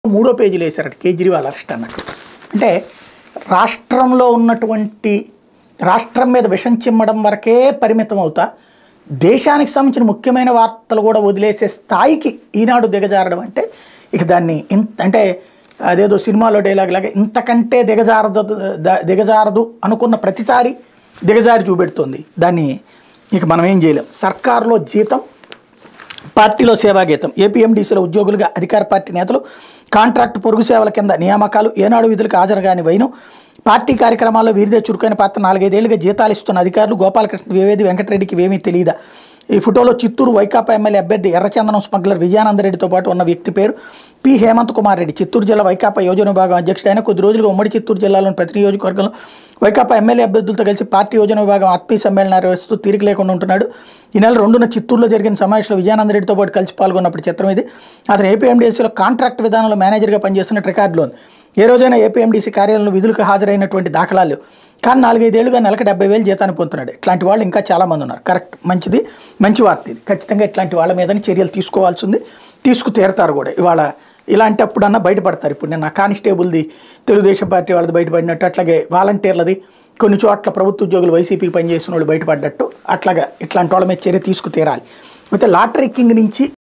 మూడో పేజీలో వేశారట కేజ్రీవాల్ అరెస్ట్ అన్నట్టు అంటే రాష్ట్రంలో ఉన్నటువంటి రాష్ట్రం మీద విషం చిమ్మడం వరకే పరిమితం అవుతా దేశానికి సంబంధించిన ముఖ్యమైన వార్తలు కూడా వదిలేసే స్థాయికి ఈనాడు దిగజారడం అంటే ఇక దాన్ని ఇంత అంటే అదేదో సినిమాలో డైలాగ్ లాగా ఇంతకంటే దిగజారదు ద- దిగజారదు అనుకున్న ప్రతిసారి దిగజారి చూపెడుతుంది దాన్ని ఇక మనం ఏం చేయలేం సర్కారులో జీతం పార్టీలో సేవాగీతం ఏపీఎండీసీలో ఉద్యోగులుగా అధికార పార్టీ నేతలు కాంట్రాక్ట్ పొరుగు సేవల కింద నియామకాలు ఏనాడు విధులకు హాజరు కాని వైను పార్టీ కార్యక్రమాల్లో వీరిదే చురుకైన పాత్ర నాలుగైదేళ్లుగా జీతాలు ఇస్తున్న అధికారులు గోపాలకృష్ణ ద్వివేది వెంకటరెడ్డికి ఏమీ తెలియదా ఈ ఫోటోలో చిత్తూరు వైకాపా ఎమ్మెల్యే అభ్యర్థి ఎర్రచందనం స్మగ్లర్ విజయానందరెడ్డితో పాటు ఉన్న వ్యక్తి పేరు పి హేమంత్ కుమార్ రెడ్డి చిత్తూరు జిల్లా వైకాపా యోజన విభాగం అధ్యక్షుడు ఆయన కొద్ది రోజులుగా ఉమ్మడి చిత్తూరు జిల్లాలోని ప్రతి నియోజకవర్గంలో వైకాపా ఎమ్మెల్యే అభ్యర్థులతో కలిసి పార్టీ యోజన విభాగం ఆత్మీయ సమ్మేళనం నిర్వహిస్తూ తీరిక లేకుండా ఉంటున్నాడు ఈ నెల రెండున చిత్తూరులో జరిగిన సమావేశంలో విజయానందరెడ్డితో పాటు కలిసి పాల్గొన్నప్పుడు చిత్రం ఇది అతను ఏపీఎండీసీలో కాంట్రాక్ట్ విధానంలో మేనేజర్గా పనిచేస్తున్న రికార్డులో ఉంది ఏ రోజైనా ఏపీఎండీసీ కార్యాలయంలో విధులకు హాజరైనటువంటి దాఖలాలు కానీ నాలుగైదేళ్లుగా నెలకు డెబ్బై వేలు జీతాన్ని పొందుతున్నాడు ఇట్లాంటి వాళ్ళు ఇంకా చాలామంది ఉన్నారు కరెక్ట్ మంచిది మంచి వార్త ఇది ఖచ్చితంగా ఇట్లాంటి వాళ్ళ మీద చర్యలు తీసుకోవాల్సి ఉంది తీసుకు తీరతారు కూడా ఇవాళ ఇలాంటప్పుడన్నా బయటపడతారు ఇప్పుడు నేను కానిస్టేబుల్ది తెలుగుదేశం పార్టీ వాళ్ళది బయటపడినట్టు అట్లాగే వాలంటీర్లది కొన్ని చోట్ల ప్రభుత్వ ఉద్యోగులు వైసీపీకి పనిచేసిన వాళ్ళు బయటపడ్డట్టు అట్లాగా ఇట్లాంటి వాళ్ళ మీద చర్య తీసుకు తీరాలి అయితే లాటరీ కింగ్ నుంచి